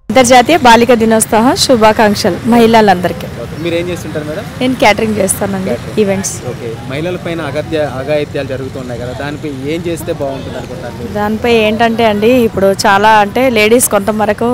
అంతర్జాతీయ బాలిక దినోత్సవం శుభాకాంక్షలు మహిళలందరికీ ఓకే మీరు ఏం చేస్తుంటారు మేడం నేను క్యాటరింగ్ చేస్తానండి ఈవెంట్స్ ఓకే మహిళల పైన అగత్య అఘాయిత్యాలు జరుగుతున్నాయి కదా దానిపై ఏం చేస్తే బాగుంటుంది అనుకుంటారు మీరు దానిపై ఏంటంటే అండి ఇప్పుడు చాలా అంటే లేడీస్ కొంతవరకు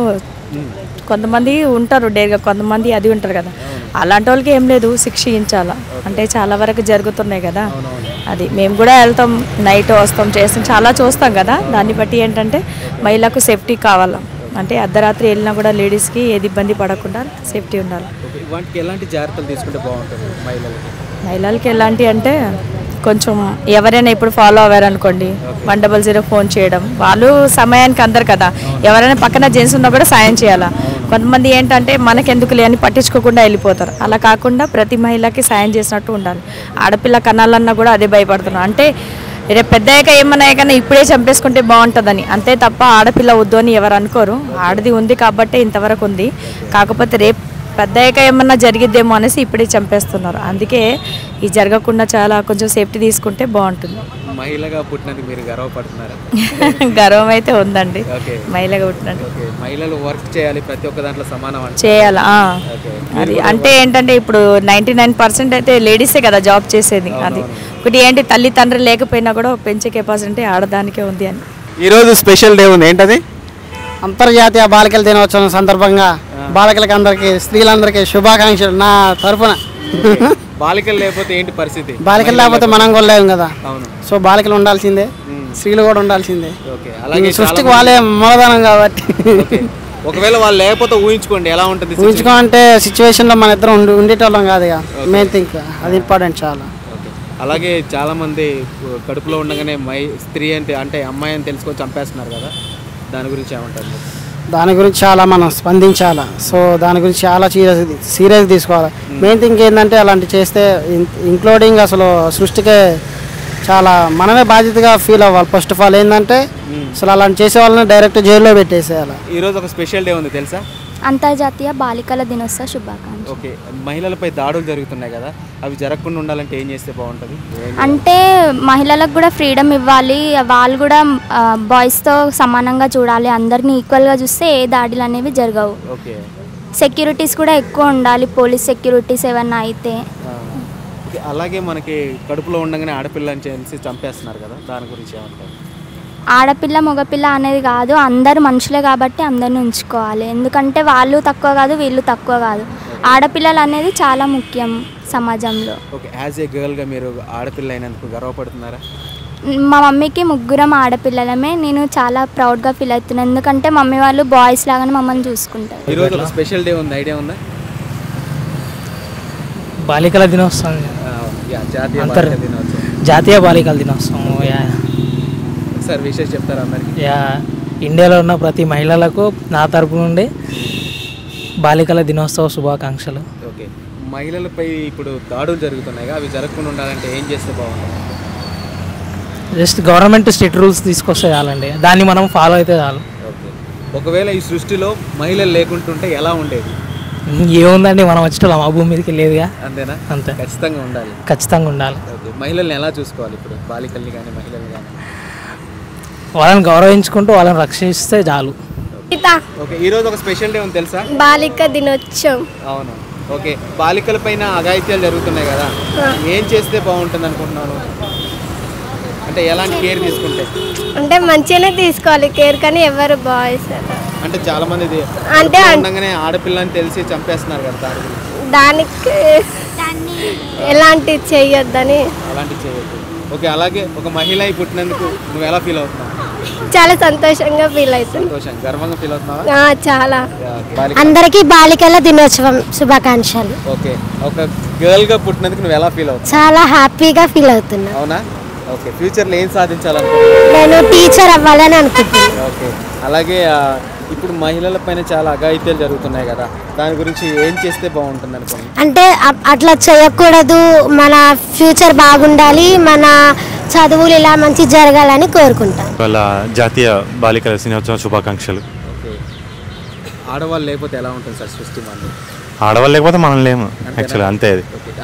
కొంతమంది ఉంటారు డేగా కొంతమంది అది ఉంటారు కదా అలాంటి వాళ్ళకి ఏం లేదు శిక్షించాలా అంటే చాలా వరకు జరుగుతున్నాయి కదా అది మేము కూడా వెళ్తాం నైట్ వస్తాం చేస్తాం చాలా చూస్తాం కదా దాన్ని బట్టి ఏంటంటే మహిళకు సేఫ్టీ కావాలా అంటే అర్ధరాత్రి వెళ్ళినా కూడా లేడీస్కి ఏది ఇబ్బంది పడకుండా సేఫ్టీ ఉండాలి ఓకే వాటికి ఎలాంటి జాగ్రత్తలు తీసుకుంటే బాగుంటుంది మహిళలకి మహిళలకి ఎలాంటి అంటే కొంచెం ఎవరైనా ఇప్పుడు ఫాలో అవ్వారనుకోండి వన్ డబల్ జీరో ఫోన్ చేయడం వాళ్ళు సమయానికి అందరు కదా ఎవరైనా పక్కన జెంట్స్ ఉన్నా కూడా సాయం చేయాలా కొంతమంది ఏంటంటే మనకెందుకు లేని పట్టించుకోకుండా వెళ్ళిపోతారు అలా కాకుండా ప్రతి మహిళకి సాయం చేసినట్టు ఉండాలి ఆడపిల్ల కనాలన్నా కూడా అదే భయపడుతున్నారు అంటే రేపు పెద్దయ్యాక ఏమన్నా కానీ ఇప్పుడే చంపేసుకుంటే బాగుంటుందని అంతే తప్ప ఆడపిల్ల వద్దు అని ఎవరు అనుకోరు ఆడది ఉంది కాబట్టే ఇంతవరకు ఉంది కాకపోతే రేపు పెద్దయ్యాక ఏమన్నా జరిగిద్దేమో అనేసి ఇప్పుడే చంపేస్తున్నారు అందుకే ఇది జరగకుండా చాలా కొంచెం సేఫ్టీ తీసుకుంటే బాగుంటుంది మహిళగా పుట్టినందుకు మీరు గర్వపడుతున్నారా గర్వం అయితే ఉందండి ఓకే మహిళగా పుట్టినట్టు ఓకే మహిళలు వర్క్ చేయాలి ప్రతి ఒక్క దాంట్లో సమానం అంటే చేయాలా ఆ. ఓకే అది అంటే ఏంటంటే ఇప్పుడు నైంటీ నైన్ పర్సెంట్ అయితే లేడీసే కదా జాబ్ చేసేది అది ఒకటి ఏంటి తల్లి తండ్రి లేకపోయినా కూడా పెంచే కెపాసిటీ ఆడదానికే ఉంది అని ఈరోజు స్పెషల్ డే ఉంది ఏంటది అంతర్జాతీయ బాలికల దినోత్సవం సందర్భంగా బాలికలకి అందరికీ స్త్రీలందరికీ శుభాకాంక్షలు నా తరఫున బాలికలు లేకపోతే ఏంటి పరిస్థితి బాలికలు లేకపోతే మనం కూడా లేము కదా అవును సో బాలికలు ఉండాల్సిందే స్త్రీలు కూడా ఉండాల్సిందే ఓకే ఈ అలాగే సృష్టికి వాళ్ళే మూలధనం కాబట్టి ఓకే. ఒకవేళ వాళ్ళు లేకపోతే ఊహించుకోండి ఎలా ఉంటుంది ఊహించుకో అంటే సిచ్యువేషన్లో మన ఇద్దరం ఉండి ఉండేటోళ్ళం కాదు ఇక మెయిన్ థింగ్ అది ఇంపార్టెంట్ చాలా ఓకే. అలాగే చాలా మంది కడుపులో ఉండగానే మై స్త్రీ అంటే అంటే అమ్మాయి అని తెలుసుకొని చంపేస్తున్నారు కదా దాని గురించి ఏమంటారు మీరు? దాని గురించి చాలా మనం స్పందించాలి సో దాని గురించి చాలా సీరియస్ సీరియస్ తీసుకోవాలి మెయిన్ థింగ్ ఏంటంటే అలాంటి చేస్తే ఇంక్లూడింగ్ అసలు సృష్టికే చాలా మనమే బాధ్యతగా ఫీల్ అవ్వాలి ఫస్ట్ ఆఫ్ ఆల్ ఏంటంటే అసలు అలాంటి చేసే వాళ్ళని డైరెక్ట్ జైల్లో పెట్టేసేయాలి ఈరోజు ఒక స్పెషల్ డే ఉంది తెలుసా అంతర్జాతీయ బాలికల దినోత్సవ శుభాకాంక్షలు ఓకే మహిళలపై దాడులు జరుగుతున్నాయి కదా అవి జరగకుండా ఉండాలంటే ఏం చేస్తే బాగుంటుంది ఏం- అంటే మహిళలకు కూడా ఫ్రీడమ్ ఇవ్వాలి వాళ్ళు కూడా బాయ్స్తో సమానంగా చూడాలి అందరినీ ఈక్వల్గా చూస్తే ఏ దాడులు అనేవి జరగవు ఓకే సెక్యూరిటీస్ కూడా ఎక్కువ ఉండాలి పోలీస్ సెక్యూరిటీస్ ఏమన్నా అయితే ఆ. ఓకే అలాగే మనకి కడుపులో ఉండగానే ఆడపిల్ల అని చేసి చంపేస్తున్నారు కదా దాని గురించి ఏమంటారు ఆడపిల్ల మగపిల్ల అనేది కాదు అందరు మనుషులే కాబట్టి అందరిని ఉంచుకోవాలి ఎందుకంటే వాళ్ళు తక్కువ కాదు వీళ్ళు తక్కువ కాదు ఆడపిల్లలు అనేది చాలా ముఖ్యం సమాజంలో ఓకే యాజ్ ఏ గర్ల్గా మీరు ఆడపిల్ల అయినందుకు గర్వపడుతున్నారా మా మమ్మీకి ముగ్గురం ఆడపిల్లలమే నేను చాలా ప్రౌడ్గా ఫీల్ అవుతున్నాను ఎందుకంటే మమ్మీ వాళ్ళు బాయ్స్ లాగానే మమ్మల్ని చూసుకుంటారు ఈరోజు ఒక స్పెషల్ డే ఉంది ఐడియా ఉందా బాలికల దినోత్సవం ఆ, యా, జాతీయ అంతర్- బాలికల దినోత్సవం జాతీయ బాలికల దినోత్సవం యా సార్ విషయం చెప్తారా అందరికి యా ఇండియాలో ఉన్న ప్రతి మహిళలకు నా తరపు నుండి బాలికల దినోత్సవ శుభాకాంక్షలు ఓకే మహిళలపై ఇప్పుడు దాడులు జరుగుతున్నాయి అవి జరగకుండా ఉండాలంటే ఏం చేస్తే బాగుంటుంది జస్ట్ గవర్నమెంట్ స్ట్రిక్ట్ రూల్స్ తీసుకొస్తే చాలండి దాన్ని మనం ఫాలో అయితే చాలు ఓకే ఒకవేళ ఈ సృష్టిలో మహిళలు లేకుంటుంటే ఎలా ఉండేది ఏముందండి మనం వచ్చేటోళ్ళం ఆ భూమి మీదకి లేదుగా అంతేనా అంతే ఖచ్చితంగా ఉండాలి ఖచ్చితంగా ఉండాలి ఓకే మహిళల్ని ఎలా చూసుకోవాలి ఇప్పుడు బాలికల్ని కానీ మహిళల్ని కానీ వాళ్ళని గౌరవించుకుంటూ వాళ్ళని రక్షిస్తే చాలు ఓకే ఈరోజు ఒక స్పెషల్ డే ఉంది తెలుసా బాలిక దినోత్సవం అవును ఓకే బాలికల పైన అఘాయిత్యాలు జరుగుతున్నాయి కదా ఏం చేస్తే బాగుంటుంది అనుకుంటున్నాను అంటే ఎలాంటి కేర్ తీసుకుంటే అంటే మంచిగానే తీసుకోవాలి కేర్ కానీ ఎవరు బాయ్స్ అంటే చాలా మంది ఇది అంటే కడుపులో ఉండగానే ఆడపిల్లని తెలిసి చంపేస్తున్నారు కదా దాని గురించి. దానికి ఎలాంటి చెయ్యొద్దని అలాంటివి చేయొద్దు ఓకే అలాగే ఒక మహిళ అయి పుట్టినందుకు నువ్వు ఎలా ఫీల్ అవుతున్నావు చాలా సంతోషంగా ఫీల్ అవుతుంది సంతోషం గర్వంగా ఫీల్ అవుతున్నావా ఆ, చాలా యా, బాలిక అందరికీ బాలికల దినోత్సవం శుభాకాంక్షలు ఓకే ఒక గర్ల్ గా పుట్టినందుకు నువ్వు ఎలా ఫీల్ అవుతావు చాలా హ్యాపీగా ఫీల్ అవుతున్నా అవునా ఓకే ఫ్యూచర్ లో ఏం సాధించాలనుకుంటున్నావు నేను టీచర్ అవ్వాలని అనుకుంటున్నాను ఓకే అలాగే ఆ, ఇప్పుడు మహిళల పైన చాలా అఘాయిత్యాలు జరుగుతున్నాయి కదా దాని గురించి ఏం చేస్తే బాగుంటుంది అనుకోండి అంటే అ- అట్లా చేయకూడదు మన ఫ్యూచర్ బాగుండాలి మన చదువులు ఇలా మంచి జరగాలని కోరుకుంటాను వాళ్ళ జాతీయ బాలికల దినోత్సవం శుభాకాంక్షలు ఓకే ఆడవాళ్ళు లేకపోతే ఎలా ఉంటుంది సార్ సృష్టి మనం ఆడవాళ్ళు లేకపోతే మనం లేము యాక్చువల్లీ అంతే అది ఓకే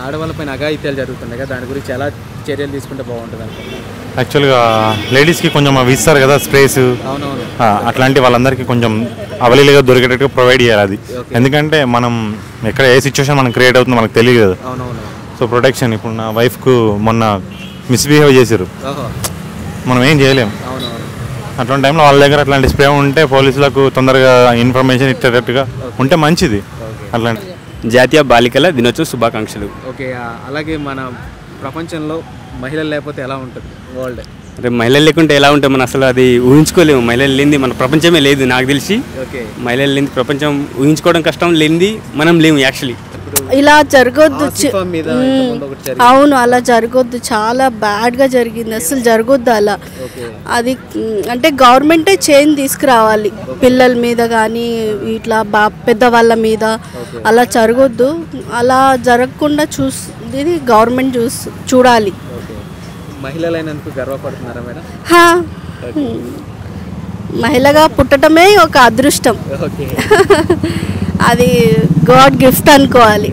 ఆడవాళ్ళపైన అఘాయిత్యాలు జరుగుతున్నాయి కదా దాని గురించి ఎలా చర్యలు తీసుకుంటే బాగుంటుంది అనుకుంటున్నాను యాక్చువల్గా లేడీస్కి కొంచెం అవి ఇస్తారు కదా స్ప్రేస్ అవునవును అట్లాంటి వాళ్ళందరికీ కొంచెం అవైలబుల్గా దొరికేటట్టుగా ప్రొవైడ్ చేయాలి అది Okay. ఎందుకంటే మనం ఎక్కడ ఏ సిచ్యువేషన్ మనకు క్రియేట్ అవుతుందో మనకు తెలియదు కదా అవునవును సో ప్రొటెక్షన్ ఇప్పుడు నా వైఫ్కు మొన్న మిస్బిహేవ్ చేశారు ఓహో మనం ఏం చేయలేం అవునవును అట్లాంటి టైంలో వాళ్ళ దగ్గర అట్లాంటి స్ప్రే ఉంటే పోలీసులకు తొందరగా ఇన్ఫర్మేషన్ ఇచ్చేటట్టుగా ఉంటే మంచిది అట్లాంటి జాతీయ బాలికల దినోత్సవ శుభాకాంక్షలు ఓకే ఆ, అలాగే మన ప్రపంచంలో మహిళలు లేకపోతే ఎలా ఉంటుంది వరల్డ్ రేపు మహిళలు లేకుంటే ఎలా ఉంటుంది మనం అసలు అది ఊహించుకోలేము మహిళలు లేనిది మన ప్రపంచమే లేదు నాకు తెలిసి ఓకే మహిళలు లేనిది ప్రపంచం ఊహించుకోవడం కష్టం లేనిది మనం లేము యాక్చువల్లీ ఇలా జరగొద్దు చి- ఆసిఫా మీద మ్మ్. ఇంతకుముందు ఒకటి జరిగింది. అవును అలా జరగొద్దు చాలా బ్యాడ్గా జరిగింది అసలు జరగొద్దు అలా ఓకే అది మ్, అంటే గవర్నమెంటే చేంజ్ తీసుకురావాలి పిల్లల మీద కానీ ఇట్లా బా పెద్దవాళ్ళ మీద అలా జరగొద్దు అలా జరగకుండా చూస్ ఇది గవర్నమెంట్ చూస్ చూడాలి ఓకే మహిళలైనందుకు గర్వపడుతున్నారా మేడం హా. మ్. మహిళగా పుట్టడమే ఒక అదృష్టం ఓకే అది గాడ్ గిఫ్ట్ అనుకోవాలి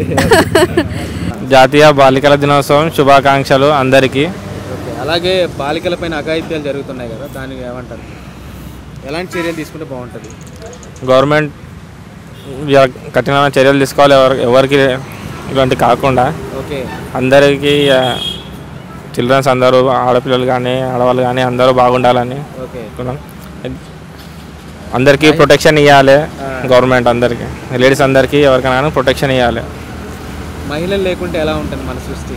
జాతీయ బాలికల దినోత్సవం శుభాకాంక్షలు అందరికీ ఓకే అలాగే బాలికలపైన అఘాయిత్యాలు జరుగుతున్నాయి కదా దానికి ఏమంటారు ఎలాంటి చర్యలు తీసుకుంటే బాగుంటుంది గవర్నమెంట్ ఇవ- కఠినమైన చర్యలు తీసుకోవాలి ఎవరు ఎవరికి ఇలాంటి కాకుండా ఓకే అందరికీ చిల్డ్రన్స్ అందరూ ఆడపిల్లలు కానీ ఆడవాళ్ళు కానీ అందరూ బాగుండాలని ఓకే అనుకున్నాం. అందరికీ ప్రొటెక్షన్ ఇవ్వాలి గవర్నమెంట్ అందరికీ లేడీస్ అందరికీ ఎవరికైనా కానీ ప్రొటెక్షన్ ఇవ్వాలి మహిళలు లేకుంటే ఎలా ఉంటుంది మన సృష్టి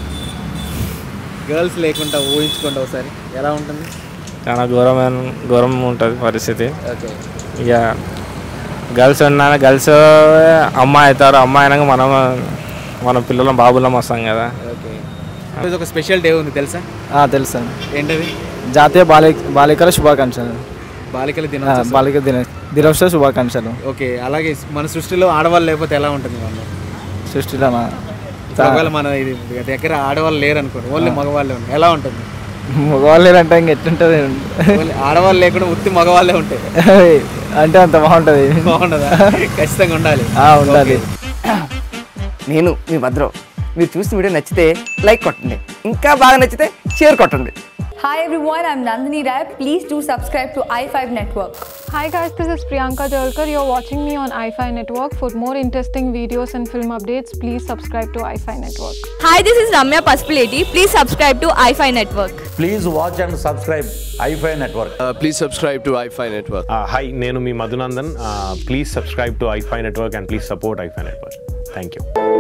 గర్ల్స్ లేకుండా ఊహించుకోండి ఒకసారి ఎలా ఉంటుంది చాలా ఘోరమైన ఘోరం ఉంటుంది పరిస్థితి ఓకే ఇక గర్ల్స్ ఉన్నా గర్ల్స్ అమ్మాయి అవుతారు అమ్మాయి అయినాక మనం మన పిల్లలం బాబులం వస్తాం కదా ఓకే ఈరోజు ఒక స్పెషల్ డే ఉంది తెలుసా తెలుసా ఏంటది జాతీయ బాలి బాలికల శుభాకాంక్షలు బాలికల ఆ, దినోత్సవం బాలిక దిన దినోత్సవ శుభాకాంక్షలు ఓకే అలాగే మన సృష్టిలో ఆడవాళ్ళు లేకపోతే ఎలా ఉంటుంది మన సృష్టిలోనా ఒకవేళ మన ఇది దగ్గర ఆడవాళ్ళు లేరు అనుకోండి ఓన్లీ మగవాళ్ళే ఉన్నారు ఎలా ఉంటుంది మగవాళ్ళు అంటే ఇంక ఎట్లుంటుంది ఓన్లీ ఆడవాళ్ళు లేకుండా ఉత్తి మగవాళ్ళే ఉంటాయి అంటే అంత బాగుంటుంది బాగుండదా ఖచ్చితంగా ఉండాలి ఆ, ఉండాలి నేను మీ భద్రం మీరు చూసిన వీడియో నచ్చితే లైక్ కొట్టండి ఇంకా బాగా నచ్చితే షేర్ కొట్టండి Hi everyone, I'm Nandini Rai. Please do subscribe to i5 Network. Hi guys, this is Priyanka Jalkar. You're watching me on iFi Network. For more interesting videos and film updates, please subscribe to iFi Network. Hi, this is Ramya Paspaleti. Please subscribe to i5 Network. Please watch and subscribe iFi Network. please subscribe to iFi Network. Hi నేను మీ Madhunandan please subscribe to iFi Network and please support iFi Network thank you